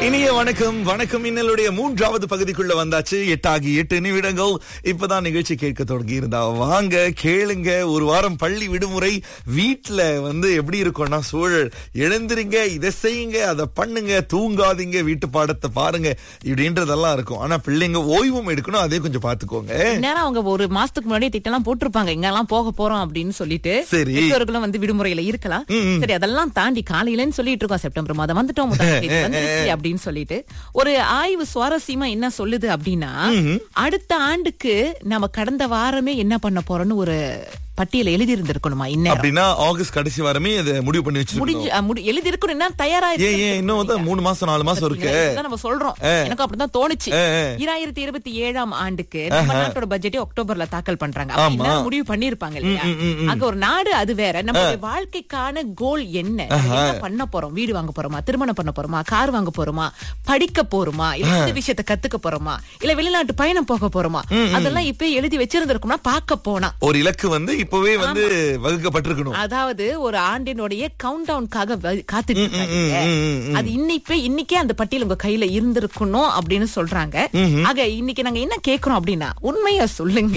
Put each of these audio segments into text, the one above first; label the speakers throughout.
Speaker 1: இனிய வணக்கம் வணக்கம் இன்னலுடைய மூன்றாவது பகுதிக்குள்ள வந்தாச்சு எட்டாகி எட்டு நிமிடங்கள் இப்பதான் நிகழ்ச்சி கேட்க தொடங்கி இருந்தா வாங்க கேளுங்க ஒரு வாரம் பள்ளி விடுமுறை வீட்ல வந்து எப்படி இருக்கும்னா சூழல் எழுந்திருங்க இதை செய்யுங்க அதை பண்ணுங்க தூங்காதீங்க வீட்டு பாடத்தை பாருங்க இப்படின்றதெல்லாம் இருக்கும் ஆனா பிள்ளைங்க ஓய்வும் எடுக்கணும் அதே கொஞ்சம் பாத்துக்கோங்க
Speaker 2: நேரம் அவங்க ஒரு மாசத்துக்கு முன்னாடி திட்டம்லாம் போட்டிருப்பாங்க இங்கெல்லாம் போக போறோம் அப்படின்னு சொல்லிட்டு
Speaker 1: சரி.
Speaker 2: பெற்றோர்களும் வந்து விடுமுறையில இருக்கலாம் சரி அதெல்லாம் தாண்டி காலையிலன்னு சொல்லிட்டு இருக்கோம் செப்டம்பர் மாதம் வந்துட்டோம் முதல் தேதி வந்துருச்சு அப்படின்னு சொல்லிட்டு ஒரு ஆய்வு சுவாரஸ்யமா என்ன சொல்லுது அப்படின்னா அடுத்த ஆண்டுக்கு நம்ம கடந்த வாரமே என்ன பண்ண போறோம்னு ஒரு பட்டியல எழுதி இருந்திருக்கணுமா இன்னும்
Speaker 1: அப்படின்னா ஆகஸ்ட் கடைசி வாரமே அதை முடிவு பண்ணி வச்சிருக்கோம்
Speaker 2: முடிஞ்சு அஹ், முடி- எழுதி இருக்கணும் என்ன தயாரா
Speaker 1: ஏன் ஏன் இன்னும் வந்து மூணு மாசம் நாலு மாசம் இருக்கு
Speaker 2: இதுதான் நம்ம சொல்றோம் எனக்கு அப்படிதான் தோணுச்சு இராயிரத்தி இருபத்தி ஏழாம் ஆண்டுக்கு நம்ம நாட்டோட பட்ஜெட்டை அக்டோபர்ல தாக்கல் பண்றாங்க அப்ப என்ன முடிவு பண்ணிருப்பாங்க இல்லையா அங்க ஒரு நாடு அது வேற நம்மளுடைய வாழ்க்கைக்கான கோல் என்ன நம்ம என்ன பண்ண போறோம் வீடு வாங்க போறோமா திருமணம் பண்ண போறோமா கார் வாங்க போறோமா படிக்க போறோமா இல்ல இந்த விஷயத்தை கத்துக்க போறோமா இல்ல வெளிநாட்டு பயணம் போக போறோமா அதெல்லாம் இப்ப எழுதி வச்சிருந்திருக்கும்னா பார்க்க போனா
Speaker 1: ஒரு இலக்கு வந்து இப்பவே வந்து வகுக்கப்பட்டிருக்கணும்
Speaker 2: அதாவது ஒரு ஆண்டினுடைய கவுண்ட் டவுனுக்காக காத்துட்டு இருக்காங்க
Speaker 1: ம், ம்,
Speaker 2: அது இன்னைக்கு இன்னைக்கே அந்த பட்டியல் உங்க கையில இருந்திருக்கணும் அப்படின்னு சொல்றாங்க ஆக இன்னைக்கு நாங்க என்ன கேக்குறோம் அப்படின்னா உண்மையா சொல்லுங்க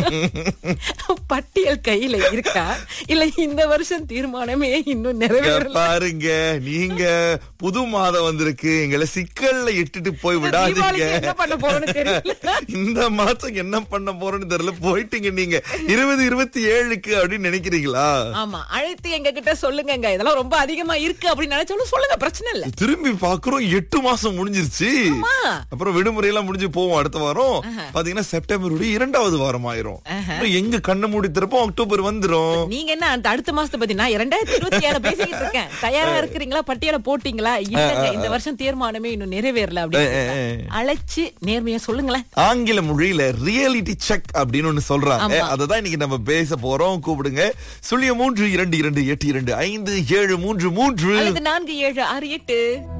Speaker 2: பட்டியல் கையில இருக்கா இல்ல இந்த வருஷம் தீர்மானமே இன்னும்
Speaker 1: இங்க
Speaker 2: நிறைவேறல
Speaker 1: பாருங்க நீங்க புது மாதம் வந்திருக்கு எங்களை சிக்கல்ல இட்டுட்டு போய் விடாதீங்க
Speaker 2: தீபாவளிக்கு என்ன பண்ண போறோம்னு தெரியல
Speaker 1: இந்த மாசம் என்ன பண்ண போறோம்னு தெரியல போயிட்டீங்க நீங்க இருபது இருபத்தி ஏழுக்கு அப்படின்னு நினைக்கிறீங்களா
Speaker 2: ஆமா அழைத்து எங்க கிட்ட சொல்லுங்க இதெல்லாம் ரொம்ப அதிகமா இருக்கு அப்படின்னு நினைச்சாலும் சொல்லுங்க பிரச்சனை இல்ல
Speaker 1: திரும்பி பாக்குறோம் எட்டு மாசம் முடிஞ்சிருச்சு
Speaker 2: ஆமா.
Speaker 1: அப்புறம் விடுமுறை எல்லாம் முடிஞ்சு போவோம் அடுத்த வாரம் பாத்தீங்கன்னா செப்டம்பருடைய இரண்டாவது வாரம் ஆயிரும் அப்புறம் எங்க கண்ணை மூடி திறப்போம் அக்டோபர் வந்துரும்
Speaker 2: நீங்க என்ன அந்த அடுத்த மாசத்தை பத்தி நான் இரண்டாயிரத்தி இருபத்தி ஏழு பேசிக்கிட்டு இருக்கேன் தயாரா இருக்கிறீங்களா பட்டியல போட்டீங்களா இல்லங்க இந்த வருஷம் தீர்மானமே இன்னும் நிறைவேறல அப்படின்னு அழைச்சு நேர்மையா சொல்லுங்களேன்
Speaker 1: ஆங்கில மொழியில ரியாலிட்டி செக் அப்படின்னு ஒண்ணு சொல்றாங்க அததான் இன்னைக்கு நம்ம பேச போறோம் கூப்பிடுங்க சுழிய மூன்று இரண்டு இரண்டு எட்டு இரண்டு ஐந்து ஏழு மூன்று மூன்று
Speaker 2: அல்லது நான்கு ஏழு ஆறு எட்டு